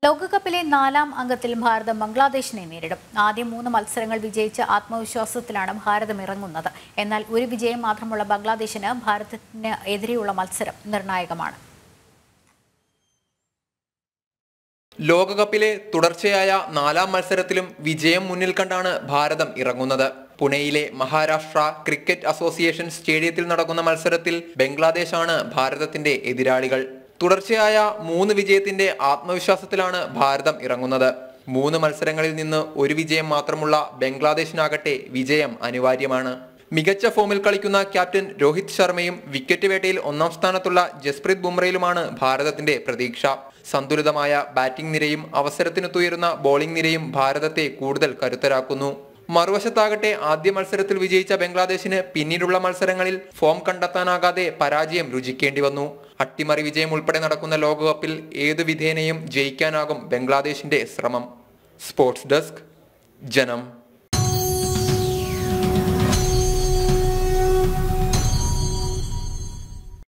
ലോകകപ്പിലെ നാലാം അംഗത്തിൽ ഭാരതം ബംഗ്ലാദേശിനെ നേരിടും ആദ്യ മൂന്ന് മത്സരങ്ങൾ വിജയിച്ച ആത്മവിശ്വാസത്തിലാണ് ഭാരതം ഇറങ്ങുന്നത് എന്നാൽ ഒരു വിജയം മാത്രമുള്ള ബംഗ്ലാദേശിന് ഭാരതത്തിന് എതിരെയുള്ള മത്സരം നിർണായകമാണ് ലോകകപ്പിലെ തുടർച്ചയായ നാലാം മത്സരത്തിലും വിജയം മുന്നിൽ കണ്ടാണ് ഭാരതം ഇറങ്ങുന്നത് പുണെയിലെ മഹാരാഷ്ട്ര ക്രിക്കറ്റ് അസോസിയേഷൻ സ്റ്റേഡിയത്തിൽ നടക്കുന്ന മത്സരത്തിൽ ബംഗ്ലാദേശാണ് ഭാരതത്തിന്റെ എതിരാളികൾ തുടർച്ചയായ മൂന്ന് വിജയത്തിന്റെ ആത്മവിശ്വാസത്തിലാണ് ഭാരതം ഇറങ്ങുന്നത് മൂന്ന് മത്സരങ്ങളിൽ നിന്ന് ഒരു വിജയം മാത്രമുള്ള ബംഗ്ലാദേശിനാകട്ടെ വിജയം അനിവാര്യമാണ് മികച്ച ഫോമിൽ കളിക്കുന്ന ക്യാപ്റ്റൻ രോഹിത് ശർമ്മയും വിക്കറ്റ് വേട്ടയിൽ ഒന്നാം സ്ഥാനത്തുള്ള ജസ്പ്രീത് ബുംറയിലുമാണ് ഭാരതത്തിന്റെ പ്രതീക്ഷ സന്തുലിതമായ ബാറ്റിംഗ് നിരയും അവസരത്തിനൊത്തുയരുന്ന ബോളിംഗ് നിരയും ഭാരതത്തെ കൂടുതൽ കരുത്തരാക്കുന്നു മറുവശത്താകട്ടെ ആദ്യ മത്സരത്തിൽ വിജയിച്ച ബംഗ്ലാദേശിന് പിന്നീടുള്ള മത്സരങ്ങളിൽ ഫോം കണ്ടെത്താനാകാതെ പരാജയം രുചിക്കേണ്ടി വന്നു അട്ടിമറി വിജയം ഉൾപ്പെടെ നടക്കുന്ന ലോകകപ്പിൽ ഏതു വിധേനയും ജയിക്കാനാകും ബംഗ്ലാദേശിന്റെ ശ്രമം സ്പോർട്സ് ഡെസ്ക് ജനം